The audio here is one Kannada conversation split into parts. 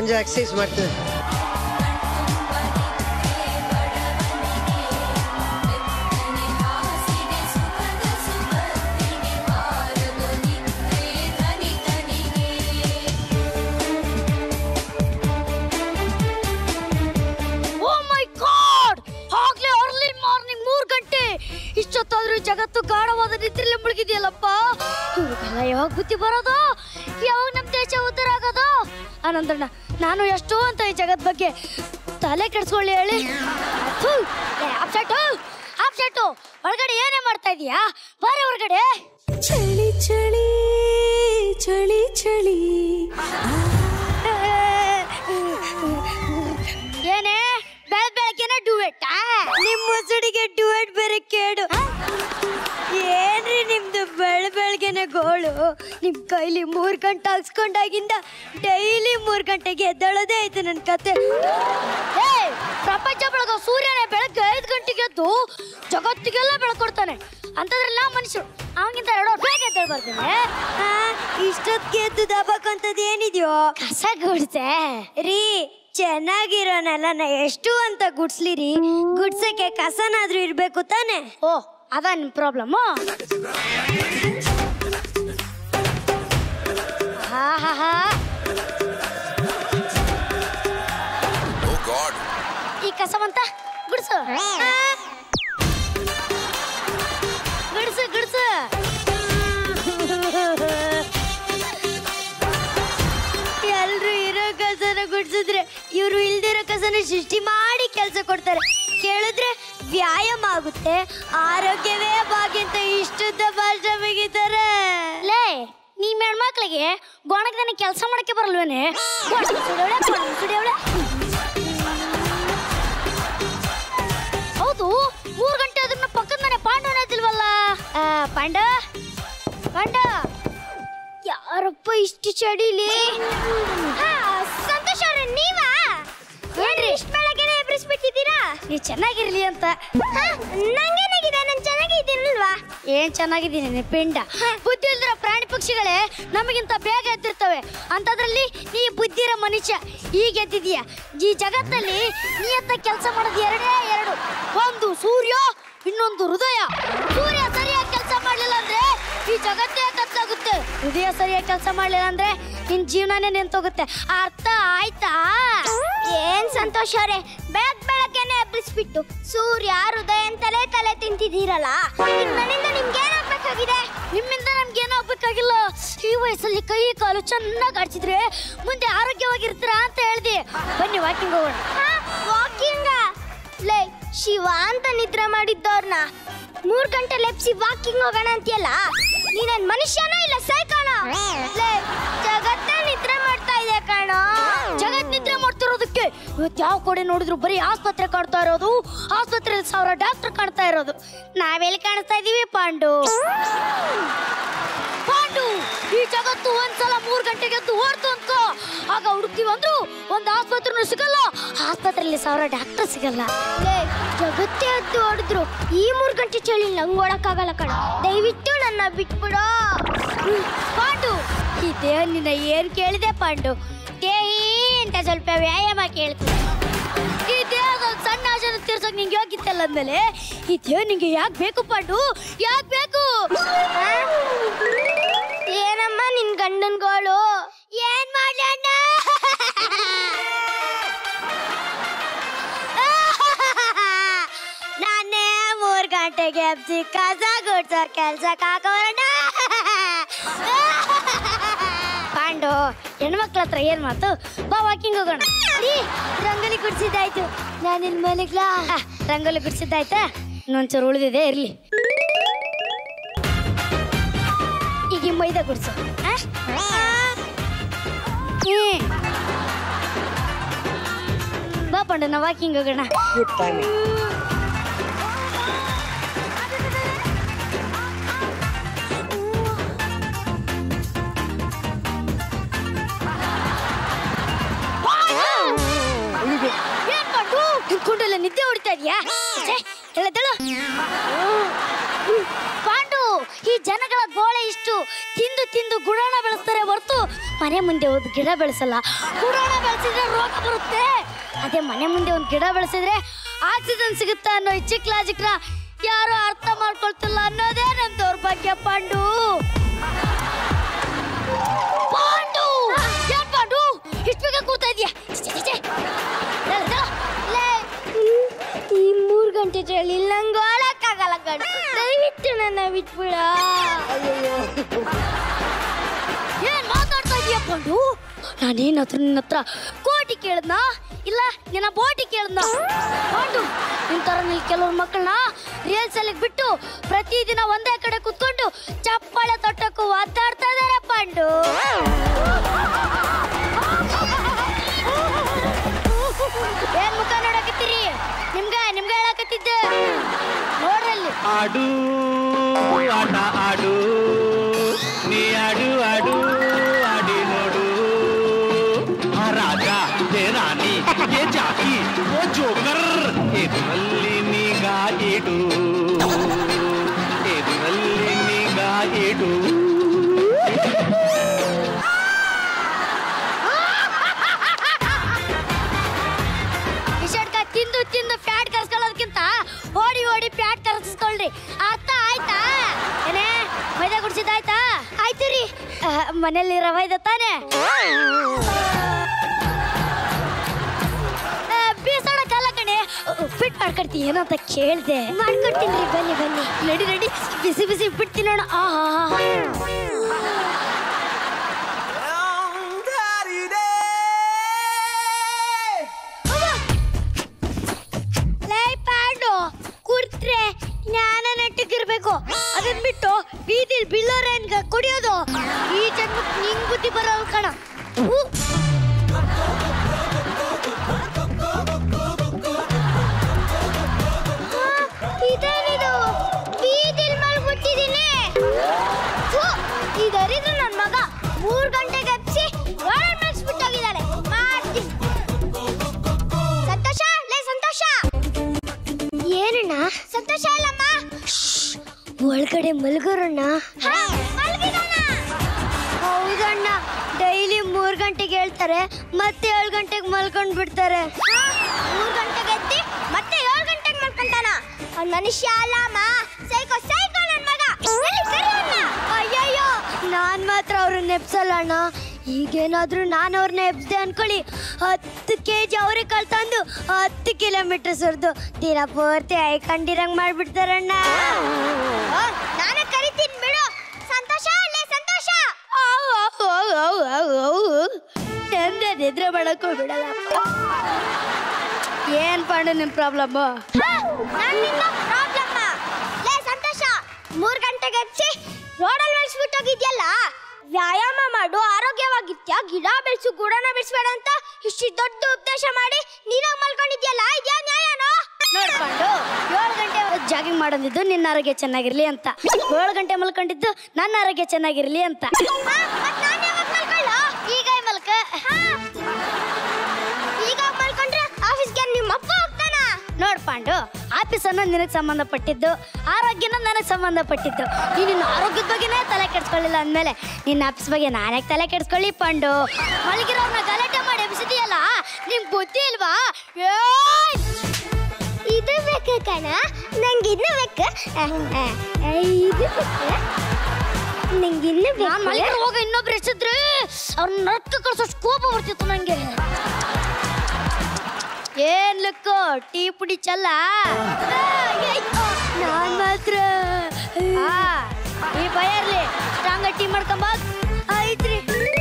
ಸಂಜೆ ಎಕ್ಸಸೈಸ್ ಮಾಡ್ತೀನಿ ಓ ಮೈ ಗಾಡ್ ಆಗ್ಲೇ ಅರ್ಲಿ ಮಾರ್ನಿಂಗ್ ಮೂರ್ ಗಂಟೆ ಇಷ್ಟೊತ್ತಾದ್ರೂ ಜಗತ್ತು ಗಾಢವಾದ ನಿದ್ರೆಯಲ್ಲಿ ಮುಳುಗಿದೆಯಲ್ಲಪ್ಪ ಇವ್ರಿಗೆಲ್ಲ ಯಾವಾಗ ಬುದ್ಧಿ ಬರೋದು ಯಾವಾಗ ನಮ್ಮ ದೇಶ ಉದ್ಧಾರ ಆಗೋದು ಆನಂದಣ್ಣ ನಾನು ಎಷ್ಟು ಅಂತ ಈ ಜಗತ್ ಬಗ್ಗೆ ತಲೆ ಕೆಡಿಸ್ಕೊಳ್ಳಿ ಹೇಳಿ ಅಪ್ಸೆಟ್ಟು ಅಪ್ಸೆಟ್ಟು ಒಳಗಡೆ ಏನೇ ಮಾಡ್ತಾ ಇದೀಯಾ ಬಾರೆ ಹೊರಗಡೆ ಚಳಿ ಚಳಿ ಚಳಿ ಚಳಿ ಏನೇ ಬೆಳ ಬೆಳಗ್ಗೆನೆ ಡುವೆಟ್ ನಿಮ್ಮ ಮುಸುಡಿಗೆ ಡುವೆಟ್ ಬೇರೆ ಕೇಡು ಏನ್ರಿ ನಿಮ್ದು ಬೆಳ ಬೆಳಗ್ಗೆನೆ ಗೋಳು ನಿಮ್ ಕೈಲಿ ಮೂರ್ ಗಂಟೆ ಹಾಕ್ಸ್ಕೊಂಡಾಗಿಂದ ಡೈಲಿ ಮೂರ್ ಗಂಟೆಗೆ ಎದ್ದೇಳೋದೇ ಆಯ್ತು ನನ್ ಕತೆ ಏ ಪ್ರಪಂಚ ಬೆಳಗ ಸೂರ್ಯನೇ ಬೆಳಗ್ಗೆ ಐದು ಗಂಟೆಗೆ ಎದ್ದು ಜಗತ್ತಿಗೆಲ್ಲ ಬೆಳಕೊಡ್ತಾನೆ ಅಂತದ್ರಲ್ಲಿ ನಾವು ಮನುಷ್ಯರು ಅವನಿಗಿಂತ ಎರಡು ಬೇಗ ಎದ್ದೇಳಿ ಬರ್ತಾನೆ ಆ, ಇಷ್ಟೊತ್ಗೆ ಎದ್ದು ದಬಕ್ಕಂತದ್ ಏನಿದ್ಯೋ ಕಸ ಗುಡ್ಸೆ ರೀ ಚೆನ್ನಾಗಿರೋ ನೆಲನ ಎಷ್ಟು ಅಂತ ಗುಡ್ಸ್ಲಿ ರೀ ಗುಡ್ಸಕ್ಕೆ ಕಸನಾದ್ರೂ ಇರ್ಬೇಕು ತಾನೆ ಓ ಅದ ನಿಮ್ ಪ್ರಾಬ್ಲಮ್ ಹಾ ಹಾ ಹಾ Oh God. ಈ ಕಸವಂತ ಗುಡ್ಸು ಆ. ಗುಡ್ಸು ಗುಡ್ಸು ಎಲ್ರು ಇರೋ ಕಸನ ಗುಡ್ಸಿದ್ರೆ ಇವ್ರು ಇಲ್ದಿರೋ ಕಸನ ಸೃಷ್ಟಿ ಮಾಡಿ ಕೆಲಸ ಕೊಡ್ತಾರೆ ಕೇಳಿದ್ರೆ ವ್ಯಾಯಾಮ ಆಗುತ್ತೆ ಆರೋಗ್ಯವೇ ಭಾಗ್ಯ ಅಂತ ಇಷ್ಟುದ್ದ ಭಾಷೆ ಮುಗಿತಾರೆ ಲೇ ನೀವ್ ಹೆಣ್ಮಕ್ಳಿಗೆ ಗೊಣಗದನೆ ಕೆಲಸ ಮಾಡಕ್ಕೆ ಬರಲ್ವೇನೆ ಗೊಣಗ ಸುಡಿಯೋಳೆ, ಗೊಣಗ ಸುಡಿಯೋಳೆ. ಹೌದು ಮೂರ್ ಗಂಟೆ ಅದನ್ನ ಪಕ್ಕದ ಮನೆ ಪಾಂಡವನ ಇದ್ದಿಲ್ವಲ್ಲ ಆ, ಪಾಂಡ ಪಾಂಡ ಯಾರಪ್ಪ ಇಷ್ಟು ಚಡಿಲಿ ಸಂತೋಷ ಅವ್ರೆ ನೀವಾ ಏನ್ರಿ ಇಷ್ಟು ಬೆಳಗ್ಗೆನೆ ಎಬ್ರಿಸ್ಬಿಟ್ಟಿದ್ದೀರಾ ನೀವು ಚೆನ್ನಾಗಿರ್ಲಿ ಅಂತ ನಂಗೇನಾಗಿದೆ ನಾನು ಚೆನ್ನಾಗಿದ್ದೀನಲ್ವಾ ಏನ್ ಚೆನ್ನಾಗಿದ್ದೀನಿ ನೀನ್ ಪಿಂಡ ಬುದ್ಧಿ ಇಲ್ದಿರೋ ಪ್ರಾಣಿ ಪಕ್ಷಿಗಳೇ ನಮಗಿಂತ ಬೇಗ ಎದ್ದಿರ್ತವೆ ಅಂತದ್ರಲ್ಲಿ ನೀ ಬುದ್ಧಿ ಇರೋ ಮನುಷ್ಯ ಈಗ ಎದ್ದಿದೀಯ ಈ ಜಗತ್ತಲ್ಲಿ ನಿಯತ್ತ ಕೆಲಸ ಮಾಡೋದು ಎರಡೇ ಎರಡು ಒಂದು ಸೂರ್ಯ ಇನ್ನೊಂದು ಹೃದಯ ಸೂರ್ಯ ಸರಿಯಾಗಿ ಕೆಲಸ ಮಾಡ್ಲಿಲ್ಲ ಅಂದ್ರೆ ಈ ಜಗತ್ತೇ ಕತ್ತಾಗುತ್ತೆ ಹೃದಯ ಸರಿಯಾಗಿ ಕೆಲಸ ಮಾಡ್ಲಿಲ್ಲ ಅಂದ್ರೆ ನಿನ್ ಜೀವನನೇ ನಿಂತೋಗುತ್ತೆ ಅರ್ಥ ಆಯ್ತಾ ಏನ್ ಸಂತೋಷ ಅವರೇ ಬೆಳಗ್ ಬೆಳಗ್ಗೆನೆ ಎಬ್ಬಿಸ್ಬಿಟ್ಟು ಸೂರ್ಯ ಹೃದಯ ಅಂತಲೇ ತಲೆ ತಿಂತಿದ್ದೀರಲ್ಲ ನನ್ನಿಂದ ನಿಮ್ಗೆ ಏನಾಗ್ಬೇಕಾಗಿದೆ ನಿಮ್ಮಿಂದ ನಮ್ಗೆ ಏನೋ ಆಗ್ಬೇಕಾಗಿಲ್ಲ ಈ ವಯಸ್ಸಲ್ಲಿ ಕೈ ಕಾಲು ಚೆನ್ನಾಗಿ ಆಡ್ಸಿದ್ರೆ ಮುಂದೆ ಆರೋಗ್ಯವಾಗಿರ್ತೀರಾ ಅಂತ ಹೇಳ್ದೆ ಬನ್ನಿ ವಾಕಿಂಗ್ ಹೋಗೋಣ ವಾಕಿಂಗ ಲೇ ಶಿವ ಅಂತ ನಿದ್ರೆ ಮಾಡಿದ್ದವ್ರನ್ನ ಮೂರ್ ಗಂಟೆ ಲೆಪ್ಸಿ ವಾಕಿಂಗ್ ಹೋಗೋಣ ಅಂತೀಯಲ್ಲ ನೀನೇನ್ ಮನುಷ್ಯನೋ ಇಲ್ಲ ಸೈಕಾಣ ಲೇ ಜಗತ್ತೇ ನಿದ್ರೆ ಮಾಡ್ತಾ ಇದೆ ಕಣೋ ಜಗತ್ ನಿದ್ರೆ ಮಾಡ್ತಿರೋದಕ್ಕೆ ಇವತ್ತು ಯಾವ ಕಡೆ ನೋಡಿದ್ರು ಬರೀ ಆಸ್ಪತ್ರೆ ಕಾಣ್ತಾ ಇರೋದು ಆಸ್ಪತ್ರೆ ಸಾವಿರ ಡಾಕ್ಟರ್ ಕಾಣ್ತಾ ಇರೋದು ನಾವೆಲ್ಲಿ ಕಾಣಿಸ್ತಾ ಇದೀವಿ ಪಾಂಡು ಪಾಂಡು ಈ ಜಗತ್ತು ಒಂದ್ಸಲ ಮೂರ್ ಗಂಟೆಗೆ ಎದ್ದು ಓಡ್ತು ಅನ್ಕೋ ಆಗ ಹುಡುಕ್ತಿವಿ ಅಂದ್ರು ಒಂದ್ ಆಸ್ಪತ್ರೆನೂ ಸಿಗಲ್ಲ ಆಸ್ಪತ್ರೆಯಲ್ಲಿ ಸಾವಿರ ಡಾಕ್ಟರ್ ಸಿಗಲ್ಲ ಲೇ ಜಗತ್ತೇ ಎದ್ದು ಹೊಡೆದ್ರು ಈ ಮೂರ್ ಗಂಟೆ ಚಳಿ ನಂಗ್ ಓಡಕ್ಕಾಗಲ್ಲ ಕಣ ದಯವಿಟ್ಟು ನನ್ನ ಬಿಟ್ಬಿಡೋ ಹ್ಮ್, ಪಾಂಡು ಈ ದೇಹ ನಿನ್ನ ಏನ್ ಕೇಳಿದೆ ಪಾಂಡು ದೇಹಿ ಅಂತ ಸ್ವಲ್ಪ ವ್ಯಾಯಾಮ ಕೇಳ್ತೀನಿ ಈ ದೇಹದ ಒಂದ್ ಸಣ್ಣ ಆಸೆನ ತೀರ್ಸಕ್ ನಿಂಗೆ ಯೋಗಿತ್ತಲ್ಲ ಅಂದ್ಮೇಲೆ ಈ ದೇಹ ನಿಂಗೆ ಯಾಕೆ ಬೇಕು ಪಾಂಡು ಯಾಕೆ ಬೇಕು ಆ? ಏನಮ್ಮ ನಿನ್ ಗಂಡನ್ ಗೋಳು ಏನ್ ಮಾಡ್ಲಿ ಅಣ್ಣ ನಾನೇ ಮೂರ್ ಗಂಟೆಗೆ ಎಬ್ಸಿ ಕಸ ಗುಡ್ಸೋ ಕೆಲ್ಸಕ್ಕೆ ಹಾಕೋಣ ಪಾಂಡು ಹೆಣ್ಮಕ್ಳ ಹತ್ರ ಏನ್ ಮಾತು ಬಾ ವಾಕಿಂಗ್ ಹೋಗೋಣ ರೀ ರಂಗೋಲಿ ಗುಡ್ಸಿದ್ದಾಯ್ತು ನಾನು ಇಲ್ಲಿ ಮಲಗ್ಲಾ ಆ, ರಂಗೋಲಿ ಬಿಡಿಸಿದ್ದಾಯ್ತಾ ಇನ್ನೊಂಚೂರು ಉಳಿದಿದೆ ಇರ್ಲಿ ಈಗ ಈ ಮೈದಾ ಗುಡ್ಸು ಆ? ಹ್ಮ್. ಬಾ ಪಾಂಡು ನಾವು ವಾಕಿಂಗ್ ಹೋಗೋಣ ಗುಡ್ ಟೈಮಿಂಗ್ ಏನ್ ಪಾಂಡು ಕುಂಡೆಲ್ಲ ನಿದ್ದೆ ಹೊಡಿತಾ ಇದೀಯಾ ಛೆ, ಎದ್ದೇಳು. ಪಾಂಡು ಈ ಜನಗಳ ಗೋಳೆ ಇಷ್ಟು ತಿಂದು ತಿಂದು ಗುಡಾಣ ಬೆಳೆಸ್ತಾರೆ ಹೊರತು ಮನೆ ಮುಂದೆ ಒಂದು ಗಿಡ ಬೆಳೆಸಲ್ಲ ಗುಡಾಣ ಬೆಳೆಸಿದ್ರೆ ರೋಗ ಬರುತ್ತೆ ಅದೇ ಮನೆ ಮುಂದೆ ಒಂದು ಗಿಡ ಬೆಳೆಸಿದ್ರೆ ಆಕ್ಸಿಜನ್ ಸಿಗುತ್ತಾ ಅನ್ನೋ ಈ ಚಿಕ್ಕ ಲಾಜಿಕ್ನ ಯಾರು ಅರ್ಥ ಮಾಡ್ಕೊಳ್ತಿಲ್ಲ ಅನ್ನೋದೇ ನಮ್ ದೌರ್ಭಾಗ್ಯ ಪಾಂಡು ಪಾಂಡು ಏನ್ ಪಾಂಡು ಇಷ್ಟು ಬೇಗ ಕೂತಾ ಇದೆಯಾ ಲೇ, ಹ್ಮ್, ಈ ಮೂರ್ ಗಂಟೆ ಚಳಿ ನಂಗೆ ಓಡಕ್ಕಾಗಲ್ಲ ಕಣ್ ದಯವಿಟ್ಟು ನನ್ನ ಬಿಟ್ಬಿಡ ಏನ್ ಮಾತಾಡ್ತಾ ಇದೀಯ ಪಾಂಡು ನಾನೇನ್ ಹತ್ರ ನಿನ್ನ ಹತ್ರ ಕೋಟಿ ಕೇಳದ್ನಾ ಇಲ್ಲ ನಿನ್ನ ಬೋಟಿ ಕೇಳದ್ನ ಪಾಂಡು ನಿನ್ ತರ ನೀವು ಕೆಲವ್ರ ಮಕ್ಕಳನ್ನ ರಿಯಲ್ಸ್ ಅಲ್ಲಿ ಬಿಟ್ಟು ಪ್ರತಿದಿನ ಒಂದೇ ಕಡೆ ಕುತ್ಕೊಂಡು ಚಪ್ಪಾಳೆ ತೊಟ್ಟಕ್ಕೂ ಒದ್ದಾಡ್ತಾ ಇದಾರೆ ಪಾಂಡು ಏನ್ ಮುಖ ನೋಡಕತ್ತೀರಿ ನಿಮ್ಗ ನಿಮ್ಗ ಹೇಳಕತ್ತಿದ್ದೆ ನೋಡ್ರಲ್ಲಿ ಆಡು ಆಟ ಆಡು ನೀ ಆಡು ಆಡು ಆಡಿ ನೋಡು ಆ ರಾಜ ಹೇ ರಾಣಿ ಹೇ ಜಾಕಿ ಓ ಜೋಕರ್ ಎದುರಲ್ಲಿ ನಿಗಾ ಇಡು ಎದುರಲ್ಲಿ ನಿಗಾ ಇಡು ವಿಷಡ್ಕ ತಿಂದು ತಿಂದು ಫ್ಯಾಟ್ ಕರ್ಸ್ಕೊಳ್ಳೋದಕ್ಕಿಂತ ಓಡಿ ಓಡಿ ಫ್ಯಾಟ್ ಕರ್ಸ್ಕೊಳ್ರಿ ಅರ್ಥ ಆಯ್ತಾ ಏನೇ ಮೈದಾ ಕುಡ್ಸಿದ್ದಾಯ್ತಾ ಆಯ್ತು ರೀ ಮನೇಲಿ ರವೆ ಇದೆ ತಾನೇ ಬೀಸೋಣ ಕಾಲ ಕಣೆ ಉಪ್ಪಿಟ್ಟು ಮಾಡ್ಕೊಡ್ತಿ ಏನಂತ ಕೇಳ್ದೆ ಮಾಡ್ಕೊಡ್ತೀನಿ ರೀ ಬನ್ನಿ ಬನ್ನಿ ನಡಿ ನಡಿ ಬಿಸಿ ಬಿಸಿ ಉಪ್ಪಿಟ್ಟು ತಿನ್ನೋಣ ಆ ಲೈ ಪಾಂಡು ಕುಡ್ತ್ರೆ ಜ್ಞಾನ ನೆಟ್ಟಗಿರ್ಬೇಕು ಅದನ್ ಬಿಟ್ಟು ಬೀದಿಲ್ ಬಿಲ್ಲೋರೇನ್ಗ ಕುಡಿಯೋದು ಈ ಜನ್ಮಕ್ ನಿಂಗ್ ಬುದ್ಧಿ ಬರೋಲ್ ಕಣ ಹೂ. ಇದೇನಿದು ಬೀದಿಲ್ ಮಲ್ಬಿಟ್ಟಿದೀನಿ ಇದರಿದ್ರೆ ನನ್ನ ಮಗ ಮೂರ್ ಗಂಟೆಗೆ ಎಬ್ಸಿ ರೋಡಲ್ಲಿ ಮಲ್ಸ್ಬಿಟ್ಟೋಗಿದ್ದಾಳೆ ಮಾಡ್ತೀನಿ ಸಂತೋಷ ಲೇ ಸಂತೋಷ ಏನಣ್ಣ ಸಂತೋಷ ಅಲ್ಲಮ್ಮ ಒಳಗಡೆ ಮಲ್ಗೋರಣ್ಣ ಹೌದಣ್ಣ ಡೈಲಿ ಮೂರ್ ಗಂಟೆಗೆ ಹೇಳ್ತಾರೆ ಮತ್ತೆ ಏಳು ಗಂಟೆಗೆ ಮಲ್ಕೊಂಡ್ ಬಿಡ್ತಾರೆ ಮೂರ್ ಗಂಟೆಗೆ ಎದ್ದಿ ಮತ್ತೆ ಏಳು ಗಂಟೆಗೆ ಮಲ್ಕೊಂತಾನ ಅವ್ನ್ ಮನುಷ್ಯ ಅಲ್ಲಮ್ಮ ಸೈಕೋ ಸೈಕೋ ನನ್ ಮಗ ಎಲ್ಲಿ ಕರಿ ಅವ್ನ. ಅಯ್ಯಯ್ಯೋ ನಾನ್ ಮಾತ್ರ ಅವ್ರನ್ನ ನೆಪ್ಸಲ್ಲ ಅಣ್ಣ ಈಗೇನಾದ್ರೂ ನಾನು ಅವ್ರನ್ನ ಎಬ್ಸ್ದೆ ಅನ್ಕೊಳ್ಳಿ ಹತ್ತು ಕೆ ಜಿ ಅವ್ರಿಗೆ ಕಾಳು ತಂದು ಹತ್ತು ಕಿಲೋಮೀಟರ್ ಸುರಿದು ದಿನ ಪೂರ್ತಿ ಐಕಂಡಿರಂಗ್ ಮಾಡ್ಬಿಡ್ತಾರಣ್ಣ ಓ, ನಾನೇ ಕರಿತೀನಿ ಬಿಡು ಸಂತೋಷ ಲೇ ಸಂತೋಷ ಎಂದೇ ನಿದ್ರೆ ಮಾಡಕ್ಕೂ ಬಿಡಲ್ಲಪ್ಪ ಏನ್ ಪಾಂಡು ನಿಮ್ ಪ್ರಾಬ್ಲಮ್ ನನ್ನಿಂದ ಪ್ರಾಬ್ಲಮ್ ಲೇ ಸಂತೋಷ ಮೂರ್ ಗಂಟೆಗೆ ಎಬ್ಸಿ ರೋಡಲ್ಲಿ ಮಲ್ಸ್ಬಿಟ್ಟೋಗಿದ್ಯಲ್ಲ ವ್ಯಾಯಾಮ ಮಾಡು ಆರೋಗ್ಯವಾಗಿತ್ಯಾ ಗಿಡ ಬೆಳೆಸು ಗುಡನ ಬೆಳೆಸ್ಬೇಡ ಅಂತ ಇಷ್ಟು ದೊಡ್ಡ ಉಪದೇಶ ಮಾಡಿ ನೀನಾಗ ಮಲ್ಕೊಂಡಿದ್ಯಲ್ಲ ಇದ್ಯಾ ನ್ಯಾಯನೋ ನೋಡ್ಕೊಂಡು ಏಳು ಗಂಟೆ ಜಾಗಿಂಗ್ ಮಾಡೋದಿದ್ದು ನಿನ್ನ ಆರೋಗ್ಯ ಚೆನ್ನಾಗಿರ್ಲಿ ಅಂತ ಏಳು ಗಂಟೆ ಮಲ್ಕೊಂಡಿದ್ದು ನನ್ನ ಆರೋಗ್ಯ ಚೆನ್ನಾಗಿರ್ಲಿ ಅಂತ ಹಾ, ಮತ್ ನಾನ್ ಯಾವಾಗ್ ಮಲ್ಕೊಳ್ಳೋ? ಈಗ ಮಲ್ಕ ಹಾ. ಈಗ ಮಲ್ಕೊಂಡ್ರೆ ಆಫೀಸ್ಗೆ ನಿಮ್ಮ ಅಪ್ಪ ಹೋಗ್ತಾನ ನೋಡ್ ಪಾಂಡು ಆಫೀಸ್ ಅನ್ನೋದು ನಿನಗೆ ಸಂಬಂಧಪಟ್ಟಿದ್ದು ಆರೋಗ್ಯನ ನನಗೆ ಸಂಬಂಧಪಟ್ಟಿದ್ದು ನೀನು ನಿನ್ನ ಆರೋಗ್ಯದ ಬಗ್ಗೆನೇ ತಲೆ ಕೆಡ್ಸ್ಕೊಳ್ಳಿಲ್ಲ ಅಂದಮೇಲೆ ನಿನ್ನ ಆಫೀಸ್ ಬಗ್ಗೆ ನಾನು ಯಾಕೆ ತಲೆ ಕೆಡ್ಸ್ಕೊಳ್ಳಿ ಪಾಂಡು ಮಲಗಿರೋರ್ನ ಗಲಾಟೆ ಮಾಡಿ ಎಬ್ಸಿದೀಯಲ್ಲ ನಿಂಗೆ ಬುದ್ಧಿ ಇಲ್ವಾ ಏಯ್! ಇದು ಬೇಕು ಕಣ ನಂಗೆ ಇನ್ನು ಬೇಕು ಅಹ್, ಅಹ್, ಅಹ್, ಇದು ಬೇಕು ನಂಗೆ ಇನ್ನು ನಾನ್ ಬೇಕು ಮಲಗಿರೋ ಹೋಗ ಇನ್ನೊಬ್ರು ಎಷ್ಟಿದ್ರೆ ಅವ್ರನ್ನ ನರ್ಕ ಕಳ್ಸೋಷ್ಟು ಕೋಪ ಬರ್ತಿತ್ತು ನಂಗೆ ಏನ್ ಲುಕ್ಕು ಟೀ ಪುಡಿ ಚಲ್ಲ ನಾನ್ ಮಾತ್ರ ಆ, ಈ ಭಯ ಇರ್ಲಿ ಸ್ಟ್ರಾಂಗ್ ಟೀ ಮಾಡ್ಕೊಂಬ ಐತ್ರಿ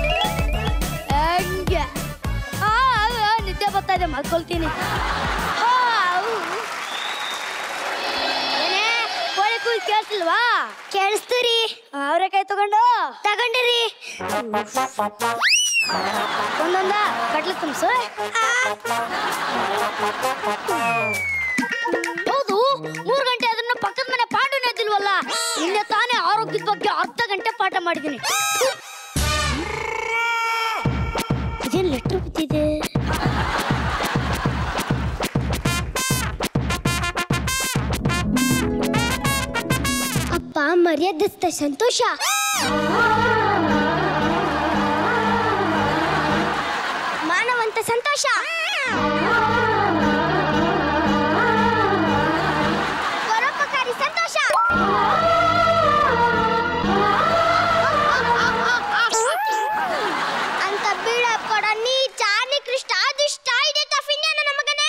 ಹಂಗೆ ಆ, ಆ, ಆ, ನಿದ್ದೆ ಬರ್ತಾ ಇದೆ ಮಲ್ಕೊಳ್ತೀನಿ ಆ, ಊ. ಏನೇ ಕೋಳಿ ಕೂಗಿ ಕೇಳಿಸ್ತಿಲ್ವಾ ಕೇಳಿಸ್ತೀರಿ ಅವ್ರೆಕಾಯಿ ತಗೊಂಡು ತಗೊಂಡಿರಿ ಒಂದೊಂದ ಕಟ್ಲು ತುಂಬಿಸು ಹೌದು ಮೂರು ಗಂಟೆ ಅದನ್ನ ಪಕ್ಕದ ಮನೆ ಪಾಂಡುನೇ ಎದ್ದಿಲ್ವಲ್ಲ ನಿನ್ನೆ ತಾನೇ ಆರೋಗ್ಯದ ಬಗ್ಗೆ ಅರ್ಧ ಗಂಟೆ ಪಾಠ ಮಾಡಿದ್ದೀನಿ ಇದೇನ್ ಲೆಟ್ರ್ ಬಿದ್ದಿದೆ ಅಪ್ಪ ಮರ್ಯಾದೆ ಮಾನವಂತ ಸಂತೋಷ ಮಾನವಂತ ಸಂತೋಷ ಪರೋಪಕಾರಿ ಸಂತೋಷ ಅಂತ ಬೀಳ ಕೊಡ ನೀಚ ನಿಕೃಷ್ಟ ಅದಿಷ್ಟ ಇದೆ ತಫಿನ್ಯ ನನ್ನ ಮಗನೇ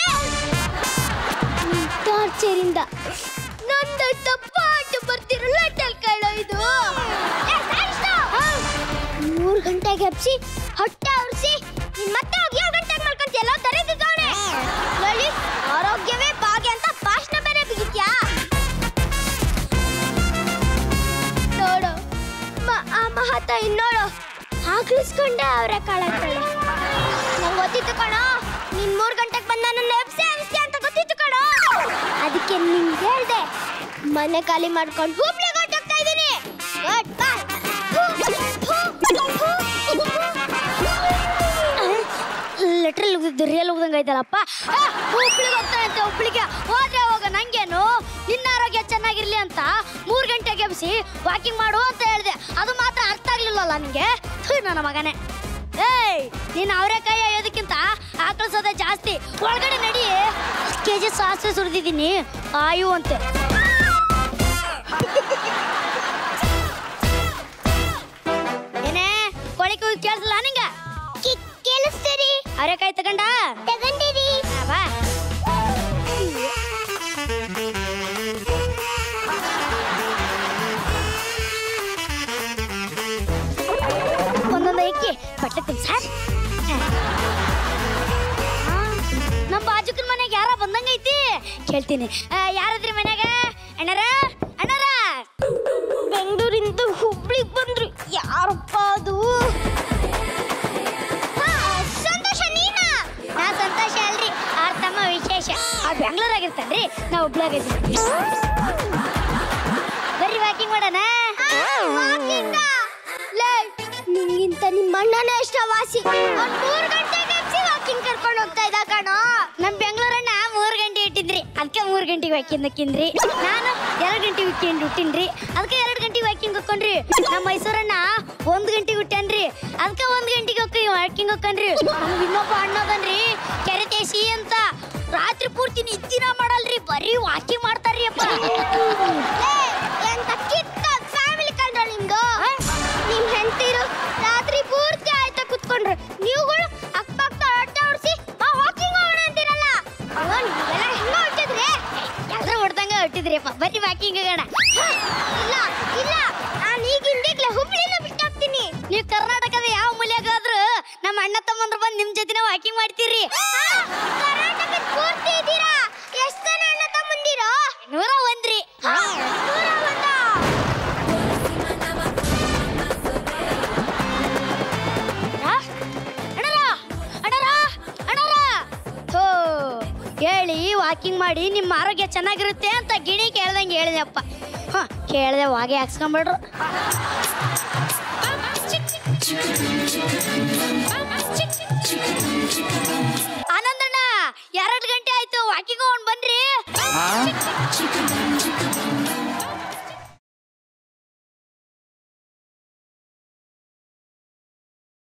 ಟಾರ್ಚರಿಂದ ನನ್ನ ತಪ್ಪಾಟ ಬರ್ತಿರಲ್ಲ ಟಲ್ಕಳ ಇದು ಏ, ಸಾಯಿಸ್ತು. ಮೂರ್ ಗಂಟೆಗೆ ಹಬ್ಸಿ ಹೊಟ್ಟೆ ಉರ್ಸಿ ನೀನ್ ಮತ್ತೆ ಹೋಗಿ ಏಳು ಗಂಟೆಗೆ ಮಾಡ್ಕೊಂತಿಯಲ್ಲ ದರಿದ್ರವನೆ ನೋಡಿ ಆರೋಗ್ಯವೇ ಭಾಗ್ಯ ಅಂತ ಭಾಷಣ ಬೇರೆ ಬಿಗಿತ್ಯಾ ನೋಡು ಮ- ಆ ಮಹಾತಾಯಿ ನೋಡು ಹಾಕ್ಲಿಸ್ಕೊಂಡೆ ಅವರೇ ಕಾಳಾಗ್ತಾಳೆ ನಂಗೆ ಗೊತ್ತಿತ್ತು ಕಣೋ ನೀನ್ ಮೂರ್ ಗಂಟೆಗೆ ಬಂದ ನನ್ನ ಎಬ್ಸೆ ಎಬ್ಸೆ ಅಂತ ಗೊತ್ತಿತ್ತು ಕಣೋ ಅದಕ್ಕೆ ನಿಂಗೆ ಹೇಳ್ದೆ ಮನೆ ಖಾಲಿ ಮಾಡ್ಕೊಂಡು ಹುಬ್ಳಿಗೆ ಹೊರ್ಟೋಗ್ತಾ ಇದೀನಿ ಗುಡ್ ಬೈ ಲೆಟ್ರಲ್ಲಿ ಉಗ್ದಿದ್ದು ರಿಯಲ್ ಉಗ್ದಂಗೆ ಐತಲ್ಲಪ್ಪ ಹುಬ್ಳಿಗೆ ಹೋಗ್ತಾನೆ ಅಂತ ಹುಬ್ಳಿಗೆ ಹೋದ್ರೆ ಹೋಗ ನಂಗೇನು ನಿನ್ನ ಆರೋಗ್ಯ ಚೆನ್ನಾಗಿರ್ಲಿ ಅಂತ ಮೂರು ಗಂಟೆಗೆ ಎಬ್ಸಿ ವಾಕಿಂಗ್ ಮಾಡು ಅಂತ ಹೇಳಿದೆ ಅದು ಮಾತ್ರ ಅರ್ಥ ಆಗ್ಲಿಲ್ಲಲ್ಲ ನಿಂಗೆ ಥು, ನನ್ನ ಮಗನೇ ಏಯ್ ನೀನು ಅವರೆಕಾಯಿ ಅಯ್ಯೋದಕ್ಕಿಂತ ಆಕಳ ಸದ ಜಾಸ್ತಿ ಒಳಗಡೆ ನಡಿ ಕೆ ಜಿ ಸಾಸಿವೆ ಸುರಿದಿದ್ದೀನಿ ಆಯು ಅಂತೆ ಏನೇ ಕೋಳಿ ಕೂಗಿ ಕೇಳಿಸಲ್ಲ ನಿಂಗ ಕೇಳಿಸ್ತೀರಿ ಅವರೆಕಾಯಿ ತಗೊಂಡ ತಗೊಂಡಿರಿ ಬಾ ಒಂದೊಂದು ಇಕ್ಕಿ ಬಟ್ಟೆ ತುಂಬ ಸರ್ ನಮ್ಮ ಬಾಜುಕನ ಮನೆಗೆ ಯಾರ ಬಂದಂಗೈತಿ ಕೇಳ್ತೀನಿ ಆ, ಯಾರದ್ರಿ ಮನ್ಯಾಗ ಅಣ್ಣರ ಅಣ್ಣರ ಬೆಂಗಳೂರಿಂದ ಹುಬ್ಳಿಗೆ ಬಂದ್ರಿ ಯಾರಪ್ಪ ಅದು ಹಾ, ಸಂತೋಷ ನೀನಾ ನಾ ಸಂತೋಷ ಅಲ್ರಿ ಆರ್ ತಮ್ಮ ವಿಶೇಷ ಆ ಬೆಂಗಳೂರಾಗಿರ್ತಾನ್ರಿ ನಾ ಹುಬ್ಳಾಗಿರ್ತೀನಿ ಬರ್ರಿ ವಾಕಿಂಗ್ ಮಾಡೋಣ ವಾಕಿಂಗ ಲೇ ನಿಂಗಿಂತ ನಿಮ್ಮ ಅಣ್ಣನೇ ಎಷ್ಟ ವಾಸಿ ಅವ್ನ್ ಮೂರ್ ಗಂಟೆಗೆ ಎಬ್ಸಿ ವಾಕಿಂಗ್ ಕರ್ಕೊಂಡು ಹೋಗ್ತಾ ಇದ್ದ ಕಣೋ ನಮ್ ಬೆಂಗಳೂರನ್ನ ಮೂರ್ ಗಂಟೆ ಇಟ್ಟಿದ್ರಿ ಅದಕ್ಕೆ ಮೂರ್ ಗಂಟೆಗೆ ವಾಕಿಂಗ್ ಹಾಕಿನ್ರಿ ನಾನು ಎರಡ್ ಗಂಟೆ ವೀಕೆಂಡ್ ಹುಟ್ಟಿನ್ರಿ ಅದಕ್ಕೆ ಎರಡ್ ಗಂಟೆಗೆ ವಾಕಿಂಗ್ ಹಾಕೊಂಡ್ರಿ ನಮ್ಮ ಮೈಸೂರನ್ನ ಒಂದ್ ಗಂಟೆಗೆ ಹುಟ್ಟ್ಯಾನ್ರಿ ಅದಕ್ಕೆ ಒಂದ್ ಗಂಟೆಗೆ ಹೋಗಿ ವಾಕಿಂಗ್ ಹಾಕೊಂಡ್ರಿ ನಮ್ಗೆ ಇನ್ನೊಬ್ಬ ಅಣ್ಣ ಅದನ್ರಿ ಕೆರೆತೇಸಿ ಅಂತ ರಾತ್ರಿ ಪೂರ್ತಿ ನಿದ್ದಿನ ಮಾಡಲ್ರಿ ಬರೀ ವಾಕಿಂಗ್ ಮಾಡ್ತಾರ್ರಿ ಅಪ್ಪ ಲೇ, ಎಂತ ಕಿತ್ತ ಫ್ಯಾಮಿಲಿ ಕಂಡ್ರ ನಿಮ್ದು ನಿಮ್ ಹೆಂಡತಿರು ರಾತ್ರಿ ಪೂರ್ತಿ ಆಯ್ತಾ ಕುತ್ಕೊಂಡ್ರು ನೀವುಗಳು ಅಕ್ಕಪಕ್ಕ ಅಡ್ಡ ಹೊಡ್ಸಿ ಬಾ ವಾಕಿಂಗ್ ಹೋಗೋಣ ಅಂತೀರಲ್ಲ ಅಯ್ಯೋ, ನೀವೆಲ್ಲ ಹೆಂಗ ಹೊಟ್ಟಿದ್ರಿ ಎಲ್ರು ಹೊಡ್ದಂಗ ಹುಟ್ಟಿದ್ರಿ ಅಪ್ಪ ಬರ್ರಿ ವಾಕಿಂಗ್ ಹೋಗೋಣ ಇಲ್ಲ ಇಲ್ಲ ನಾನು ಈಗಿಂದೀಗ್ಲೇ ಹುಬ್ಳಿನ ಬಿಟ್ಟಾಕ್ತೀನಿ ನೀವು ಕರ್ನಾಟಕದ ಯಾವ ಮೂಲೆಗಾದ್ರೂ ನಮ್ಮ ಅಣ್ಣ ತಮ್ಮಂದ್ರು ಬಂದು ನಿಮ್ ಜೊತೆನ ವಾಕಿಂಗ್ ಮಾಡ್ತೀರಿ ಕರ್ನಾಟಕದ ಪೂರ್ತಿ ಇದ್ದೀರಾ ಎಷ್ಟು ಜನ ಅಣ್ಣ ತಮ್ಮಂದಿರೋ ನೂರ ಒಂದ್ರಿ ನೂರ ಒಂದ. ಆ? ಅಣ್ಣರ ಅಣ್ಣರ ಅಣ್ಣರ ಥೋ ಹೇಳಿ ವಾಕಿಂಗ್ ಮಾಡಿ ನಿಮ್ಮ ಆರೋಗ್ಯ ಚೆನ್ನಾಗಿರುತ್ತೆ ಅಂತ ಗಿಣಿ ಕೇಳ್ದಂಗೆ ಹೇಳಿದೆಪ್ಪ ಹಾಂ ಕೇಳಿದೆ ವಾಗೆ ಹಾಕ್ಸ್ಕೊಂಬಿಡ್ರು